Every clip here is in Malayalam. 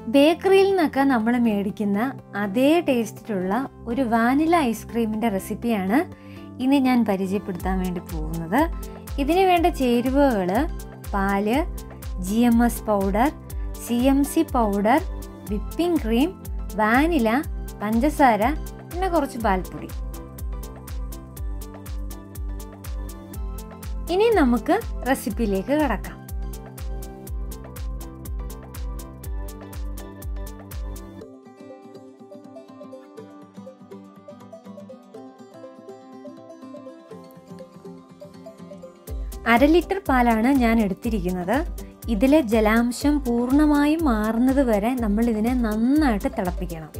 ബേക്കറിയിൽ നിന്നൊക്കെ നമ്മൾ മേടിക്കുന്ന അതേ ടേസ്റ്റിലുള്ള ഒരു വാനില ഐസ്ക്രീമിൻ്റെ റെസിപ്പിയാണ് ഇന്ന് ഞാൻ പരിചയപ്പെടുത്താൻ വേണ്ടി പോകുന്നത് ഇതിന് വേണ്ട ചേരുവകൾ പാല് G M S powder C M C powder whipping cream vanilla പഞ്ചസാര പിന്നെ കുറച്ച് പാൽപ്പൊടി ഇനി നമുക്ക് റെസിപ്പിയിലേക്ക് കിടക്കാം അര ലിറ്റർ പാലാണ് ഞാൻ എടുത്തിരിക്കുന്നത് ഇതിലെ ജലാംശം പൂർണ്ണമായും മാറുന്നത് വരെ നമ്മൾ ഇതിനെ നന്നായിട്ട് തിളപ്പിക്കണം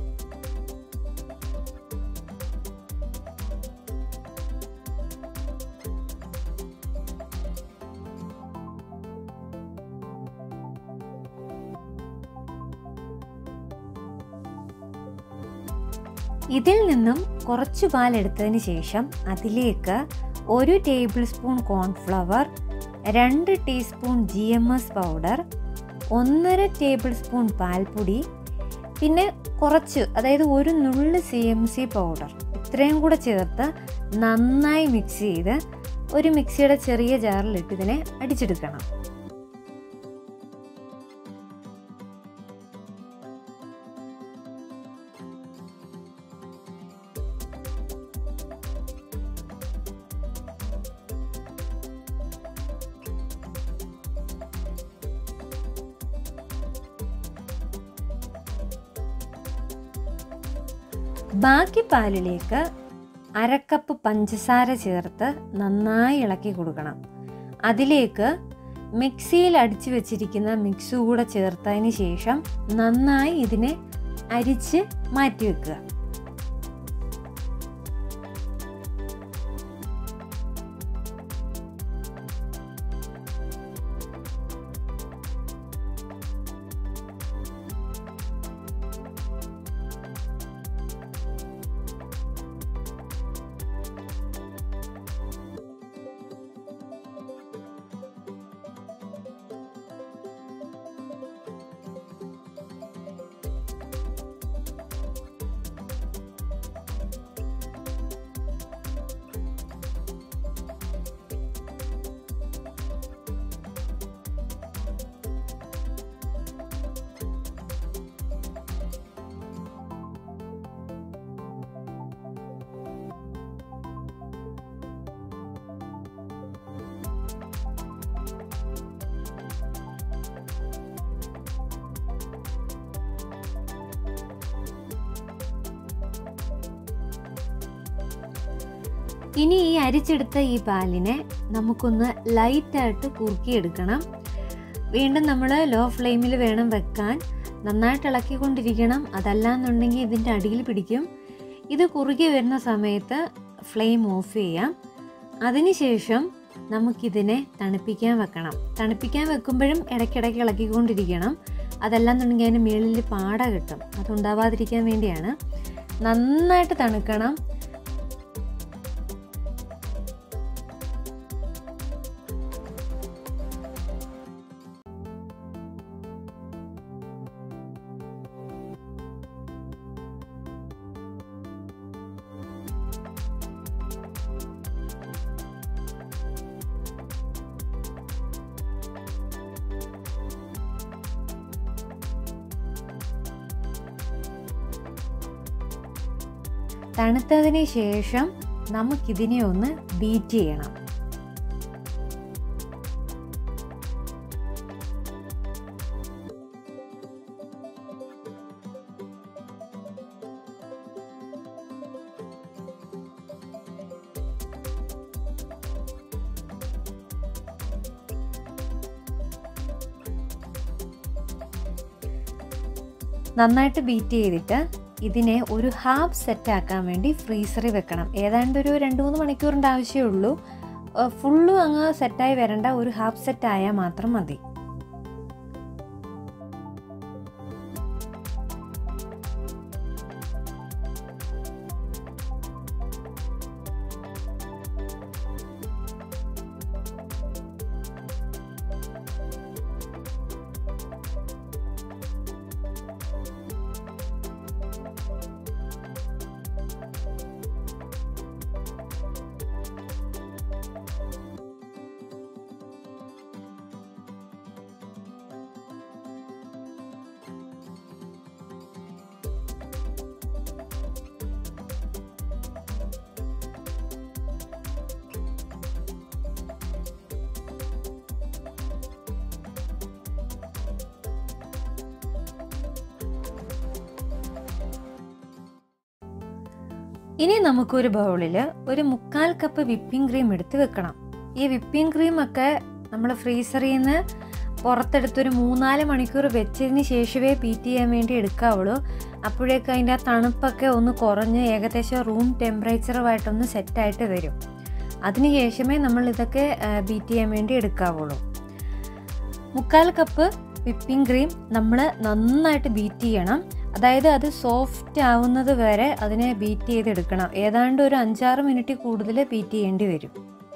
ഇതിൽ നിന്നും കുറച്ച് പാൽ എടുത്തതിന് ശേഷം അതിലേക്ക് ഒരു ടേബിൾ സ്പൂൺ കോൺഫ്ലവർ രണ്ട് teaspoon G M S powder ഒന്നര ടേബിൾ സ്പൂൺ പാൽപ്പൊടി പിന്നെ കുറച്ച് അതായത് ഒരു നുള്ള് സി എം സി പൗഡർ ഇത്രയും കൂടെ ചേർത്ത് നന്നായി മിക്സ് ചെയ്ത് ഒരു മിക്സിയുടെ ചെറിയ ജാറിലിട്ട് ഇതിനെ അടിച്ചെടുക്കണം ബാക്കി പാലിലേക്ക് അരക്കപ്പ് പഞ്ചസാര ചേർത്ത് നന്നായി ഇളക്കി കൊടുക്കണം അതിലേക്ക് മിക്സിയിൽ അടിച്ചു വെച്ചിരിക്കുന്ന മിക്സ് കൂടെ ചേർത്തതിന് ശേഷം നന്നായി ഇതിനെ അരിച്ച് മാറ്റി വെക്കുക ഇനി ഈ അരിച്ചെടുത്ത ഈ പാലിനെ നമുക്കൊന്ന് ലൈറ്റായിട്ട് കുറുക്കിയെടുക്കണം വീണ്ടും നമ്മൾ ലോ ഫ്ലെയിമിൽ വേണം വെക്കാൻ നന്നായിട്ട് ഇളക്കിക്കൊണ്ടിരിക്കണം അതല്ലാന്നുണ്ടെങ്കിൽ ഇതിൻ്റെ അടിയിൽ പിടിക്കും ഇത് കുറുകി വരുന്ന സമയത്ത് ഫ്ലെയിം ഓഫ് ചെയ്യാം അതിനുശേഷം നമുക്കിതിനെ തണുപ്പിക്കാൻ വെക്കണം തണുപ്പിക്കാൻ വെക്കുമ്പോഴും ഇടയ്ക്കിടയ്ക്ക് ഇളക്കിക്കൊണ്ടിരിക്കണം അതല്ലാന്നുണ്ടെങ്കിൽ അതിന് മുകളിൽ പാട കിട്ടും അതുണ്ടാവാതിരിക്കാൻ വേണ്ടിയാണ് നന്നായിട്ട് തണുക്കണം തണുത്തതിന് ശേഷം നമുക്കിതിനെ ഒന്ന് ബീറ്റ് ചെയ്യണം നന്നായിട്ട് ബീറ്റ് ചെയ്തിട്ട് ഇതിനെ ഒരു ഹാഫ് സെറ്റ് ആക്കാൻ വേണ്ടി ഫ്രീസറിൽ വെക്കണം ഏതാണ്ട് ഒരു രണ്ട് മൂന്ന് മണിക്കൂറിൻ്റെ ആവശ്യമേ ഉള്ളൂ ഫുള്ളും അങ്ങ് സെറ്റായി വരേണ്ട ഒരു ഹാഫ് സെറ്റ് ആയാൽ മാത്രം മതി ഇനി നമുക്കൊരു ബൗളിൽ ഒരു മുക്കാൽ കപ്പ് വിപ്പിംഗ് ക്രീം എടുത്ത് വെക്കണം ഈ വിപ്പിംഗ് ക്രീം ഒക്കെ നമ്മൾ ഫ്രീസറിൽ നിന്ന് പുറത്തെടുത്തൊരു മൂന്നാല് മണിക്കൂർ വെച്ചതിന് ശേഷമേ ബീറ്റ് ചെയ്യാൻ വേണ്ടി എടുക്കാവുള്ളൂ അപ്പോഴേക്കും അതിൻ്റെ ആ തണുപ്പൊക്കെ ഒന്ന് കുറഞ്ഞ് ഏകദേശം റൂം ടെമ്പറേച്ചറുമായിട്ടൊന്ന് സെറ്റായിട്ട് വരും അതിനുശേഷമേ നമ്മൾ ഇതൊക്കെ ബീറ്റ് ചെയ്യാൻ വേണ്ടി എടുക്കാവുള്ളൂ മുക്കാൽ കപ്പ് വിപ്പിംഗ് ക്രീം നമ്മൾ നന്നായിട്ട് ബീറ്റ് ചെയ്യണം അതായത് അത് സോഫ്റ്റ് ആവുന്നത് വരെ അതിനെ ബീറ്റ് ചെയ്തെടുക്കണം ഏതാണ്ട് ഒരു അഞ്ചാറ് മിനിറ്റ് കൂടുതൽ ബീറ്റ് ചെയ്യേണ്ടി വരും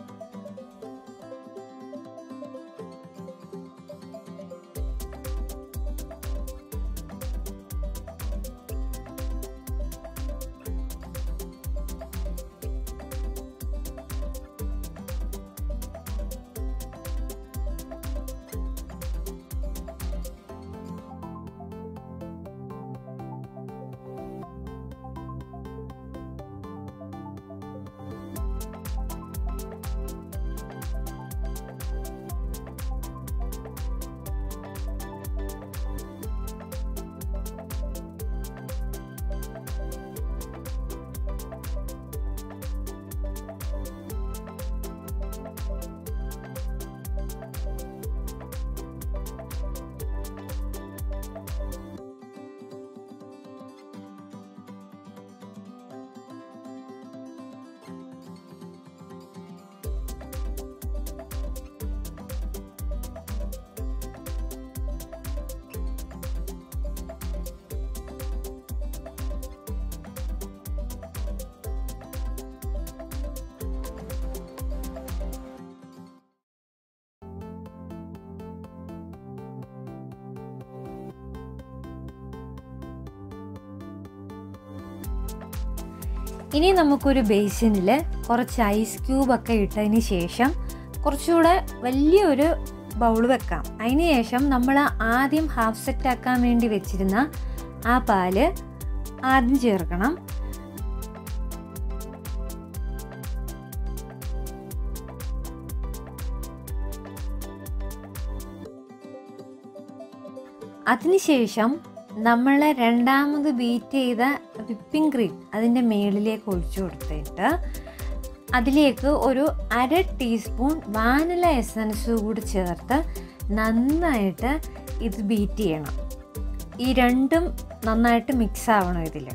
ഇനി നമുക്കൊരു ബേസിനിൽ കുറച്ച് ഐസ് ക്യൂബൊക്കെ ഇട്ടതിന് ശേഷം കുറച്ചുകൂടെ വലിയൊരു ബൗൾ വെക്കാം അതിന് ശേഷം നമ്മൾ ആദ്യം ഹാഫ് സെറ്റ് ആക്കാൻ വേണ്ടി വെച്ചിരുന്ന ആ പാല് ആദ്യം ചേർക്കണം അതിനുശേഷം നമ്മൾ രണ്ടാമത് ബീറ്റ് ചെയ്ത വിപ്പിംഗ് ക്രീം അതിൻ്റെ മേളിലേക്ക് ഒഴിച്ചു കൊടുത്തിട്ട് അതിലേക്ക് ഒരു അര ടീസ്പൂൺ വാനില എസൻസ് കൂടി ചേർത്ത് നന്നായിട്ട് ഇത് ബീറ്റ് ചെയ്യണം ഈ രണ്ടും നന്നായിട്ട് മിക്സ് ആവണം ഇതിൽ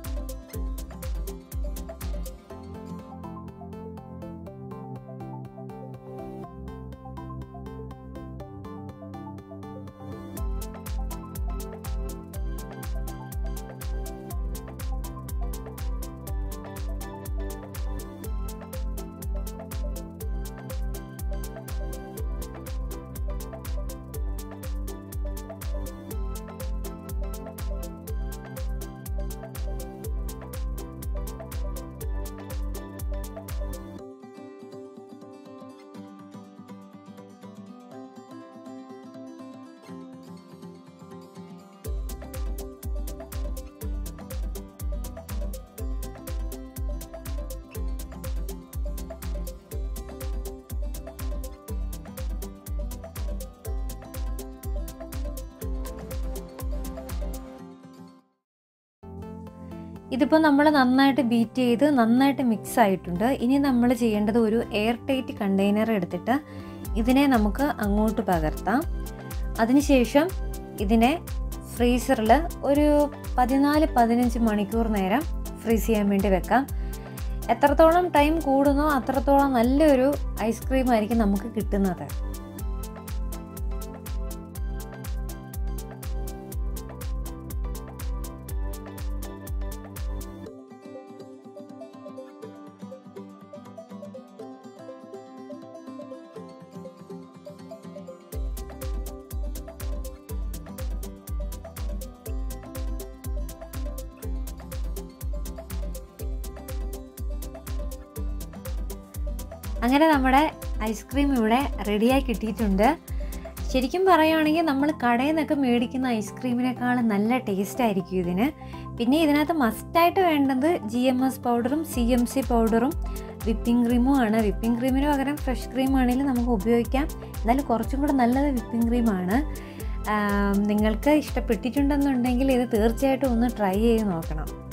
ഇതിപ്പോൾ നമ്മൾ നന്നായിട്ട് ബീറ്റ് ചെയ്ത് നന്നായിട്ട് മിക്സ് ആയിട്ടുണ്ട് ഇനി നമ്മൾ ചെയ്യേണ്ടത് ഒരു എയർ ടൈറ്റ് കണ്ടെയ്നർ എടുത്തിട്ട് ഇതിനെ നമുക്ക് അങ്ങോട്ട് പകർത്താം അതിനുശേഷം ഇതിനെ ഫ്രീസറിൽ ഒരു പതിനാല് പതിനഞ്ച് മണിക്കൂർ നേരം ഫ്രീസ് ചെയ്യാൻ വേണ്ടി വെക്കാം എത്രത്തോളം ടൈം കൂടുന്നോ അത്രത്തോളം നല്ലൊരു ഐസ്ക്രീം ആയിരിക്കും നമുക്ക് കിട്ടുന്നത് അങ്ങനെ നമ്മുടെ ഐസ്ക്രീം ഇവിടെ റെഡിയായി കിട്ടിയിട്ടുണ്ട് ശരിക്കും പറയുകയാണെങ്കിൽ നമ്മൾ കടയിൽ നിന്നൊക്കെ മേടിക്കുന്ന ഐസ്ക്രീമിനേക്കാൾ നല്ല ടേസ്റ്റ് ആയിരിക്കും ഇതിന് പിന്നെ ഇതിനകത്ത് മസ്റ്റായിട്ട് വേണ്ടത് ജി എം എസ് പൗഡറും സി എം സി പൗഡറും വിപ്പിംഗ് ക്രീമും ആണ് വിപ്പിംഗ് ക്രീമിന് പകരം ഫ്രഷ് ക്രീം ആണെങ്കിലും നമുക്ക് ഉപയോഗിക്കാം എന്നാലും കുറച്ചും കൂടെ നല്ലത് വിപ്പിംഗ് ക്രീമാണ് നിങ്ങൾക്ക് ഇഷ്ടപ്പെട്ടിട്ടുണ്ടെന്നുണ്ടെങ്കിൽ ഇത് തീർച്ചയായിട്ടും ഒന്ന് ട്രൈ ചെയ്ത് നോക്കണം